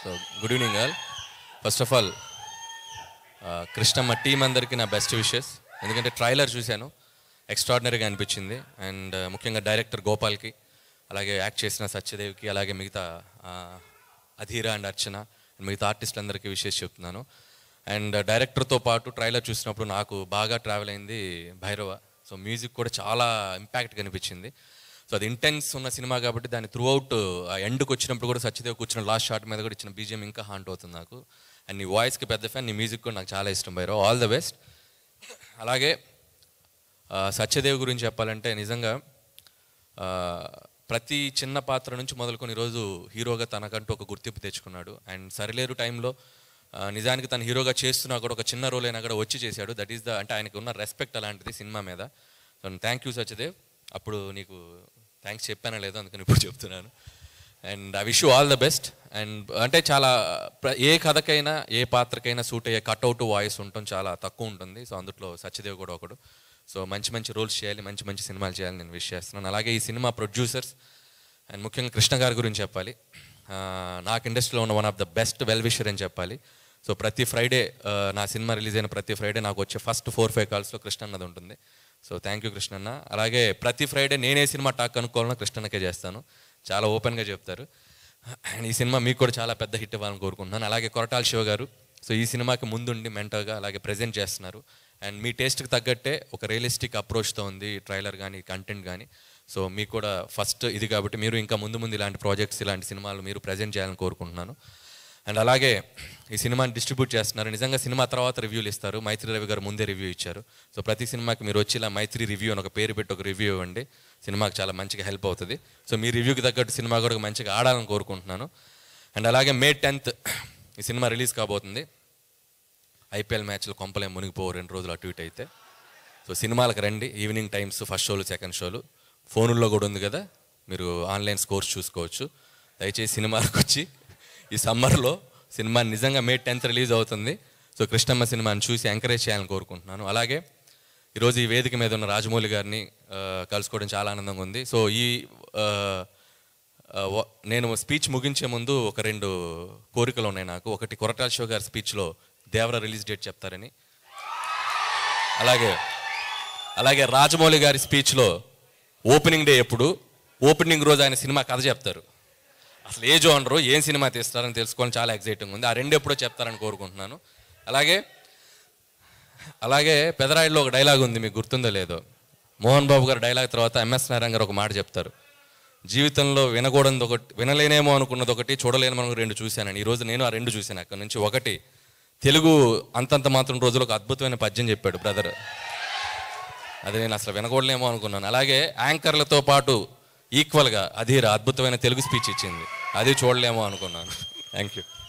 so good evening all first of all Krishnamma team అందరికీ నా best wishes ఎందుకంటే trailer చూశాను ఎక్స్ట్రాడినరీగా అనిపించింది అండ్ ముఖ్యంగా డైరెక్టర్ గోపాల్కి అలాగే యాక్ట్ చేసిన సత్యదేవ్కి అలాగే మిగతా ఆ, అధీర అండ్ అర్చన మిగతా ఆర్టిస్టులందరికీ విషెస్ చెప్తున్నాను అండ్ డైరెక్టర్తో పాటు ట్రైలర్ చూసినప్పుడు నాకు బాగా ట్రావెల్ అయింది భైరవ సో మ్యూజిక్ కూడా చాలా ఇంపాక్ట్ కనిపించింది సో అది ఇంటెన్స్ ఉన్న సినిమా కాబట్టి దాని త్రూ అవుట్ ఆ ఎండ్కి వచ్చినప్పుడు కూడా సత్యదేవ్ కూర్చున్న లాస్ట్ షాట్ మీద కూడా ఇచ్చిన బీజిఎం ఇంకా హాంట్ అవుతుంది నాకు అండ్ నీ వాయిస్కి పెద్ద ఫ్యాన్ నీ మ్యూజిక్ కూడా నాకు చాలా ఇష్టం భైరవ్ ఆల్ ద బెస్ట్ అలాగే ఆ, సత్యదేవ్ గురించి చెప్పాలంటే నిజంగా ఆ, ప్రతి చిన్న పాత్ర నుంచి మొదలుకొని ఈరోజు హీరోగా తనకంటూ ఒక గుర్తింపు తెచ్చుకున్నాడు అండ్ సరిలేరు టైంలో ఆ, నిజానికి తను హీరోగా చేస్తున్నా కూడా ఒక చిన్న రోల్ అయినా కూడా వచ్చి చేశాడు దట్ ఈస్ ద అంటే ఆయనకు ఉన్న రెస్పెక్ట్ అలాంటిది సినిమా మీద సో థ్యాంక్ యూ సత్యదేవ్ అప్పుడు నీకు థ్యాంక్స్ చెప్పానో లేదో అందుకని ఇప్పుడు చెప్తున్నాను and I wish you all the best and అంటే చాలా ప్ర- ఏ కథకైనా ఏ పాత్రకైనా సూట్ అయ్యే కట్అవుట్ వాయిస్ ఉండటం చాలా తక్కువ ఉంటుంది సో అందులో సత్యదేవ్ కూడా ఒకడు సో మంచి మంచి రోల్స్ చేయాలి మంచి మంచి సినిమాలు చేయాలని నేను విష్ చేస్తున్నాను అలాగే ఈ సినిమా ప్రొడ్యూసర్స్ అండ్ ముఖ్యంగా కృష్ణ గారి గురించి చెప్పాలి ఆ, నాకు ఇండస్ట్రీలో ఉన్న one of the best well wisher అని చెప్పాలి సో ప్రతి ఫ్రైడే నా సినిమా రిలీజ్ అయిన ప్రతి ఫ్రైడే నాకు వచ్చే ఫస్ట్ ఫోర్ ఫైవ్ కాల్స్లో కృష్ణ అన్నది ఉంటుంది సో థ్యాంక్ యూ కృష్ణన్న అలాగే ప్రతి ఫ్రైడే నేనే సినిమా టాక్ కనుక్కోవాలన్నా కృష్ణన్నకే చేస్తాను చాలా ఓపెన్గా చెప్తారు అండ్ ఈ సినిమా మీకు కూడా చాలా పెద్ద హిట్ ఇవ్వాలని కోరుకుంటున్నాను అలాగే కొరటాల శివ గారు సో ఈ సినిమాకి ముందుండి మెంటర్గా అలాగే ప్రజెంట్ చేస్తున్నారు అండ్ మీ టేస్ట్కి తగ్గట్టే ఒక రియలిస్టిక్ అప్రోచ్తో ఉంది ట్రైలర్ కానీ కంటెంట్ కానీ సో మీకు కూడా ఫస్ట్ ఇది కాబట్టి మీరు ఇంకా ముందు ముందు ఇలాంటి ప్రాజెక్ట్స్ ఇలాంటి సినిమాలు మీరు ప్రజెంట్ చేయాలని కోరుకుంటున్నాను అండ్ అలాగే ఈ సినిమాని డిస్ట్రిబ్యూట్ చేస్తున్నారు నిజంగా సినిమా తర్వాత రివ్యూలు ఇస్తారు మైత్రి రవి గారు ముందే రివ్యూ ఇచ్చారు సో ప్రతి సినిమాకి మీరు వచ్చి ఇలా మైత్రి రివ్యూ అని ఒక పేరు పెట్టి ఒక రివ్యూ ఇవ్వండి సినిమాకి చాలా మంచిగా హెల్ప్ అవుతుంది సో మీ రివ్యూకి తగ్గట్టు సినిమా కూడా మంచిగా ఆడాలని కోరుకుంటున్నాను అండ్ అలాగే మే టెన్త్ ఈ సినిమా రిలీజ్ కాబోతుంది ఐపీఎల్ మ్యాచ్లు కొంపలే మునిగిపోవు రెండు రోజులు అటు ఇటు అయితే సో సినిమాలకు రండి ఈవినింగ్ టైమ్స్ ఫస్ట్ షోలు సెకండ్ షోలు ఫోనుల్లో కూడా ఉంది కదా మీరు ఆన్లైన్ స్కోర్స్ చూసుకోవచ్చు దయచేసి సినిమాలకు వచ్చి ఈ సమ్మర్లో సినిమా నిజంగా మే టెన్త్ రిలీజ్ అవుతుంది సో కృష్ణమ్మ సినిమాని చూసి ఎంకరేజ్ చేయాలని కోరుకుంటున్నాను అలాగే ఈరోజు ఈ వేదిక మీద ఉన్న రాజమౌళి గారిని ఆ, కలుసుకోవడం చాలా ఆనందంగా ఉంది సో ఈ ఆ, ఆ, వ- నేను స్పీచ్ ముగించే ముందు ఒక రెండు కోరికలు ఉన్నాయి నాకు ఒకటి కొరటాల షో గారి స్పీచ్లో దేవర రిలీజ్ డేట్ చెప్తారని అలాగే అలాగే రాజమౌళి గారి స్పీచ్లో ఓపెనింగ్ డే ఎప్పుడు ఓపెనింగ్ రోజు ఆయన సినిమా కథ చెప్తారు అసలు ఏ జోనరు ఏం సినిమా తీస్తారని తెలుసుకోవాలని చాలా ఎక్సైటింగ్ ఉంది ఆ రెండు ఎప్పుడో చెప్తారని కోరుకుంటున్నాను అలాగే అలాగే పెదరాయిలో ఒక డైలాగ్ ఉంది మీకు గుర్తుందో లేదో మోహన్ బాబు గారు డైలాగ్ తర్వాత ఎంఎస్ నారాయణ గారు ఒక మాట చెప్తారు జీవితంలో వినకూడదు ఒకటి వినలేనేమో అనుకున్నది ఒకటి చూడలేనేమో అనుకున్న రెండు చూశానని ఈరోజు నేను ఆ రెండు చూశాను అక్కడ నుంచి ఒకటి తెలుగు అంతంత మాత్రం రోజులు ఒక అద్భుతమైన పద్యం చెప్పాడు బ్రదర్ అది నేను అసలు వినకూడలేమో అనుకున్నాను అలాగే యాంకర్లతో పాటు ఈక్వల్గా అధీర అద్భుతమైన తెలుగు స్పీచ్ ఇచ్చింది అది చూడలేమో అనుకున్నాను థ్యాంక్ యూ